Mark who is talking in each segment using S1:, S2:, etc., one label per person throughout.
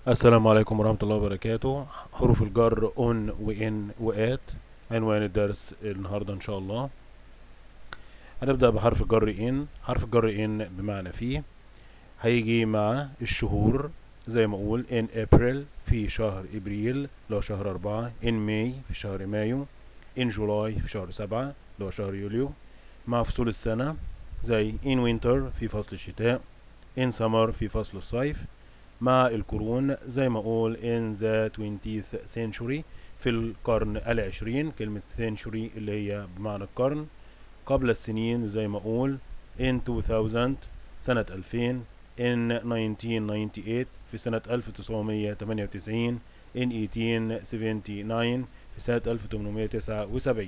S1: السلام عليكم ورحمة الله وبركاته حروف الجر اون وان وات عنوان الدرس النهاردة ان شاء الله هنبدأ بحرف الجر ان حرف الجر ان بمعنى فيه هيجي مع الشهور زي ما اقول in April في شهر ابريل لو شهر اربعة in May في شهر مايو in July في شهر سبعة لو شهر يوليو مع فصول السنة زي in winter في فصل الشتاء in summer في فصل الصيف مع القرون زي ما اقول in the 20th century في القرن العشرين كلمة century اللي هي بمعنى القرن قبل السنين زي ما اقول in 2000 سنة 2000 in 1998 في سنة 1998 in 1879 في سنة 1879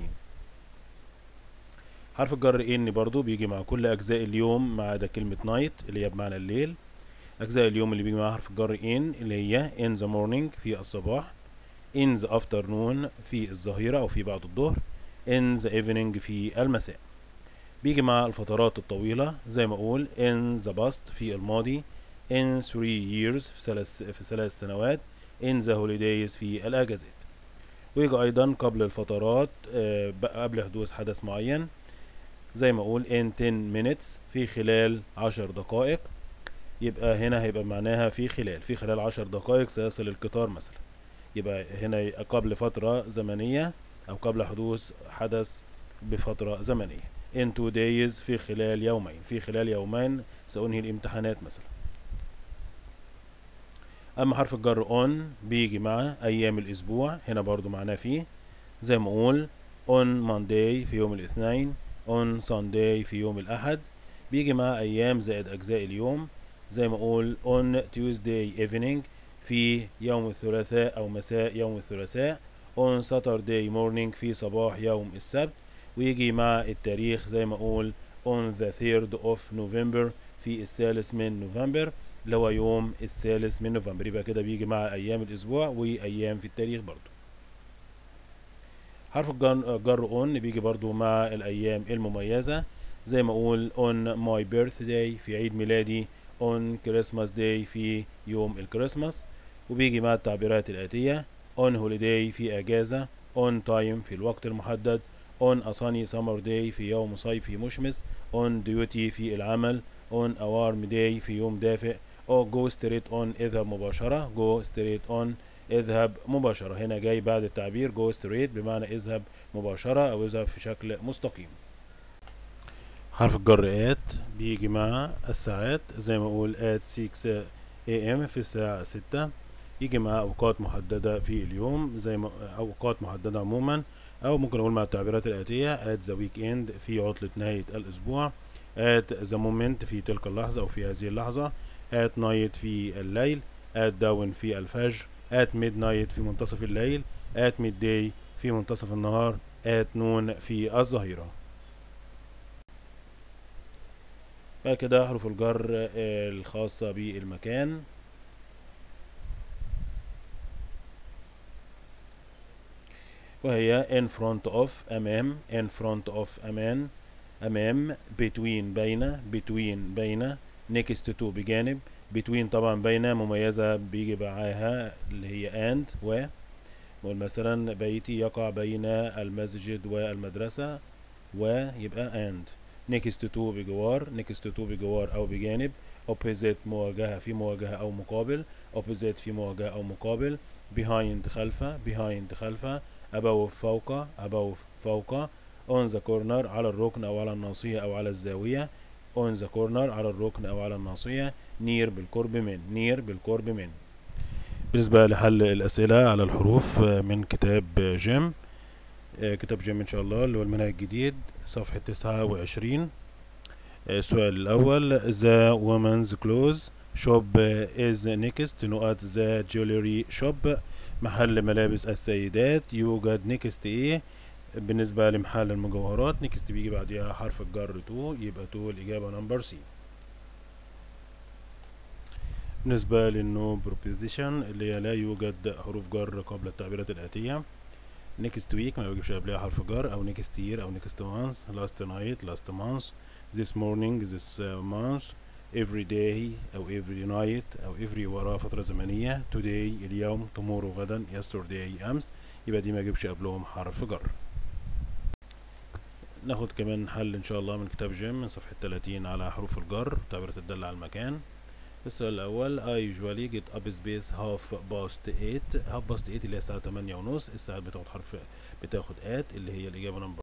S1: حرف الجر ان برضو بيجي مع كل اجزاء اليوم ما عدا كلمة نايت اللي هي بمعنى الليل أجزاء اليوم اللي بيجي معاها حرف الجر in اللي هي in the morning في الصباح in the afternoon في الظهيرة أو في بعد الظهر in the evening في المساء بيجي مع الفترات الطويلة زي ما أقول in the past في الماضي in three years في ثلاث في ثلاث سنوات in the holidays في الأجازات ويجي أيضا قبل الفترات آه، قبل حدوث حدث معين زي ما أقول in 10 minutes في خلال عشر دقائق يبقى هنا هيبقى معناها في خلال في خلال عشر دقائق سيصل القطار مثلا يبقى هنا قبل فترة زمنية أو قبل حدوث حدث بفترة زمنية in two days في خلال يومين في خلال يومين سأنهي الامتحانات مثلا أما حرف الجر on بيجي مع أيام الأسبوع هنا برضو معناه فيه زي ما أقول on Monday في يوم الاثنين on Sunday في يوم الأحد بيجي مع أيام زائد أجزاء اليوم زي ما اقول on Tuesday evening في يوم الثلاثاء او مساء يوم الثلاثاء on Saturday morning في صباح يوم السبت ويجي مع التاريخ زي ما اقول on the 3rd of November في الثالث من نوفمبر اللي هو يوم الثالث من نوفمبر يبقى كده بيجي مع ايام الاسبوع وايام في التاريخ برضو حرف الجر on بيجي برضو مع الايام المميزة زي ما اقول on my birthday في عيد ميلادي on Christmas day في يوم الكريسماس وبيجي مع التعبيرات الآتية on holiday في أجازة on time في الوقت المحدد on a sunny summer day في يوم صيفي مشمس on duty في العمل on a warm day في يوم دافئ أو go straight on اذهب مباشرة go straight on اذهب مباشرة هنا جاي بعد التعبير go straight بمعنى اذهب مباشرة أو اذهب في شكل مستقيم حرف الجر at بيجي مع الساعات زي ما اقول at 6 am في الساعة 6 يجي مع أوقات محددة في اليوم زي ما أوقات محددة عموما أو ممكن أقول مع التعبيرات الآتية at the weekend في عطلة نهاية الأسبوع at the moment في تلك اللحظة أو في هذه اللحظة at night في الليل at dawn في الفجر at midnight في منتصف الليل at midday في منتصف النهار at noon في الظهيرة بعد كده حروف الجر الخاصة بالمكان وهي in front of أمام in front of أمان أمام between بين between بين next to بجانب between طبعا بين مميزة بيجي معاها اللي هي and و نقول مثلا بيتي يقع بين المسجد والمدرسة ويبقى and next to بجوار next to بجوار أو بجانب opposite مواجهة في مواجهة أو مقابل opposite في مواجهة أو مقابل behind خلفة behind خلفة above فوق above فوق on the corner على الركن أو على الناصية أو على الزاوية on the corner على الركن أو على الناصية near بالقرب من near بالقرب من بالنسبة لحل الأسئلة على الحروف من كتاب جيم كتاب جيم ان شاء الله اللي هو المنهج الجديد صفحة تسعة وعشرين السؤال الأول The woman's clothes shop is next نقط the jewelry shop محل ملابس السيدات يوجد next ايه بالنسبة لمحل المجوهرات next بيجي بعدها حرف الجر تو يبقى تو الإجابة نمبر سي بالنسبة للنو بروبوزيشن اللي هي لا يوجد حروف جر قبل التعبيرات الآتية next week ما بيجيبش قبلها حرف جر او next year او next month last night last month this morning this uh, month every day أو every night أو every وراها فترة زمنية today اليوم tomorrow غدا yesterday أمس يبقى دي ما اجيبش قبلهم حرف جر ناخد كمان حل ان شاء الله من كتاب جيم من صفحة 30 على حروف الجر تعبيرات الدالة على المكان السؤال الأول I usually get up space half past 8 half past 8 اللي هي الساعة 8 ونص الساعات بتاخد حرف بتاخد at اللي هي الإجابة نمبر